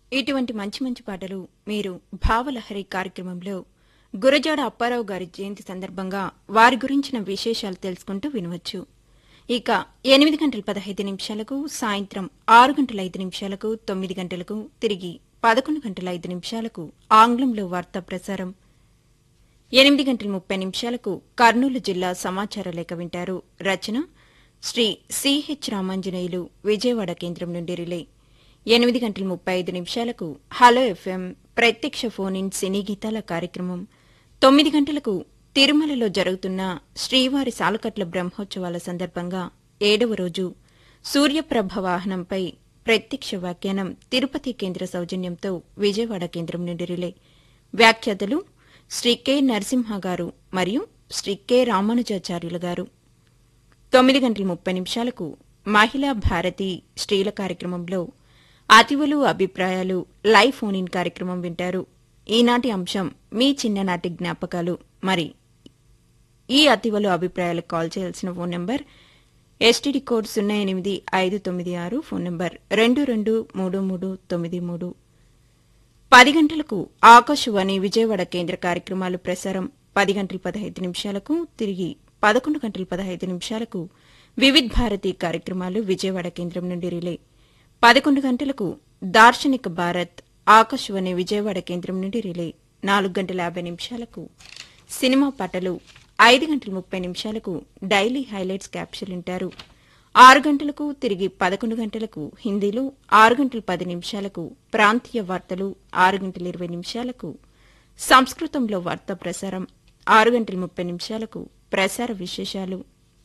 ఇటువంటి మంచి మంచి పాటలు మీరు భావలహరి కార్యక్రమంలో గురజాడ అప్పారావు గారి జయంతి సందర్భంగా వారి గురించిన విశేషాలు తెలుసుకుంటూ వినవచ్చు ఇక ఎనిమిది గంటల పదహైదు నిమిషాలకు సాయంత్రం ఆరు గంటల ఐదు నిమిషాలకు తొమ్మిది గంటలకు తిరిగి పదకొండు గంటల ఐదు నిమిషాలకు ఆంగ్లంలో వార్తా ప్రసారం ఎనిమిది గంటల ముప్పై నిమిషాలకు కర్నూలు జిల్లా సమాచార లేఖ వింటారు రచన శ్రీ సిహెచ్ రామాంజనేయులు విజయవాడ కేంద్రం నుండి రిలే ఎనిమిది గంటల ముప్పై ఐదు నిమిషాలకు హలో ఎఫ్ఎం ప్రత్యక్ష ఫోన్ ఇన్ సినీ గీతాల కార్యక్రమం తొమ్మిది గంటలకు తిరుమలలో జరుగుతున్న శ్రీవారి సాలకట్ల బ్రహ్మోత్సవాల సందర్భంగా ఏడవ రోజు సూర్యప్రభ వాహనంపై ప్రత్యక్ష వ్యాఖ్యానం తిరుపతి కేంద్ర సౌజన్యంతో విజయవాడ కేంద్రం నుండి రిలే వ్యాఖ్యాతలు శ్రీ కె నరసింహ గారు మరియు శ్రీ కె రామానుజాచార్యులు గారు తొమ్మిది గంటల ముప్పై నిమిషాలకు మహిళా భారతి స్త్రీల కార్యక్రమంలో అతివులు అభిప్రాయాలు లైవ్ ఫోన్ ఇన్ కార్యక్రమం వింటారు ఈనాటి అంశం మీ చిన్ననాటి జ్ఞాపకాలు మరి ఈ అతివలు అభిప్రాయాలకు కాల్ చేయాల్సిన ఫోన్ నంబర్ ఎస్టీడీ కోడ్ సున్నా ఎనిమిది ఐదు తొమ్మిది ఆరు ఫోన్ నంబర్ రెండు రెండు మూడు మూడు తొమ్మిది మూడు పది గంటలకు ఆకాశవాణి విజయవాడ కేంద్ర కార్యక్రమాలు ప్రసారం పది గంటల పదహైదు నిమిషాలకు తిరిగి పదకొండు గంటల పదహైదు నిమిషాలకు వివిధ్ భారతి కార్యక్రమాలు విజయవాడ కేంద్రం నుండి రిలే పదకొండు గంటలకు దార్శనిక భారత్ ఆకాశవాణి విజయవాడ కేంద్రం నుండి రిలే నాలుగు గంటల యాభై నిమిషాలకు సినిమా పాటలు ఐదు గంటల ముప్పై నిమిషాలకు డైలీ హైలైట్స్ క్యాప్షన్ వింటారు ఆరు గంటలకు తిరిగి పదకొండు గంటలకు హిందీలో ఆరు గంటల పది నిమిషాలకు ప్రాంతీయ వార్తలు ఆరు గంటల ఇరవై నిమిషాలకు సంస్కృతంలో వార్తా ప్రసారం ఆరు గంటల ముప్పై నిమిషాలకు ప్రసార విశేషాలు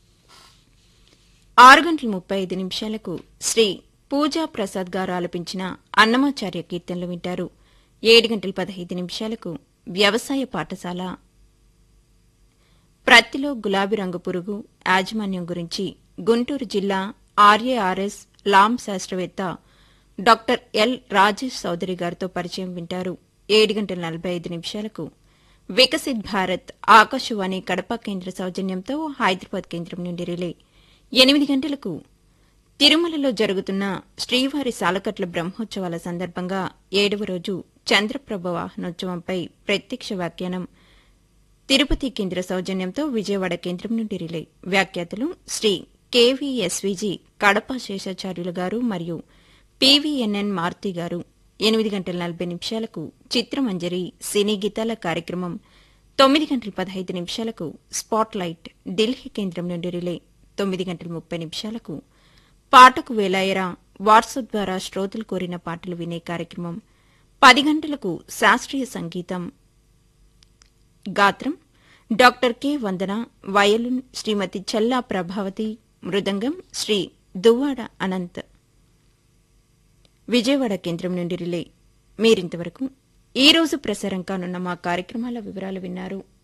ఆరు గంటల ముప్పై ఐదు నిమిషాలకు శ్రీ పూజా ప్రసాద్ గారు ఆలపించిన అన్నమాచార్య కీర్తనలు వింటారు ఏడు గంటల పదహైదు నిమిషాలకు వ్యవసాయ పాఠశాల ప్రత్తిలో గులాబీ రంగు పురుగు యాజమాన్యం గురించి గుంటూరు జిల్లా ఆర్ఏఆర్ఎస్ లామ్ శాస్త్రవేత్త డాక్టర్ ఎల్ రాజేష్ చౌదరి గారితో పరిచయం వింటారు ఏడు గంటల నలభై ఐదు నిమిషాలకు వికసిత్ భారత్ ఆకాశవాణి కడప కేంద్ర సౌజన్యంతో హైదరాబాద్ కేంద్రం నుండి రిలే ఎనిమిది గంటలకు తిరుమలలో జరుగుతున్న శ్రీవారి సాలకట్ల బ్రహ్మోత్సవాల సందర్భంగా ఏడవ రోజు చంద్రప్రభ వాహనోత్సవంపై ప్రత్యక్ష వ్యాఖ్యానం తిరుపతి కేంద్ర సౌజన్యంతో విజయవాడ కేంద్రం నుండి రిలే వ్యాఖ్యాతలు శ్రీ కేవీఎస్వీజీ కడప శేషాచార్యులు గారు మరియు పీవీఎన్ఎన్ మారుతి గారు ఎనిమిది గంటల నలభై నిమిషాలకు చిత్రమంజరి సినీ గీతాల కార్యక్రమం తొమ్మిది గంటల పదహైదు నిమిషాలకు స్పాట్ లైట్ ఢిల్లీ కేంద్రం నుండి రిలే తొమ్మిది గంటల ముప్పై నిమిషాలకు పాటకు వేలాయరా వాట్సాప్ ద్వారా శ్రోతలు కోరిన పాటలు వినే కార్యక్రమం పది గంటలకు శాస్త్రీయ సంగీతం గాత్రం doctor K Vandana violin Shrimati Challa Prabhavathi మృదంగం శ్రీ దువ్వాడ అనంత్ విజయవాడ కేంద్రం నుండి రిలే మీరింతవరకు ఈ రోజు ప్రసారం కానున్న మా కార్యక్రమాల వివరాలు విన్నారు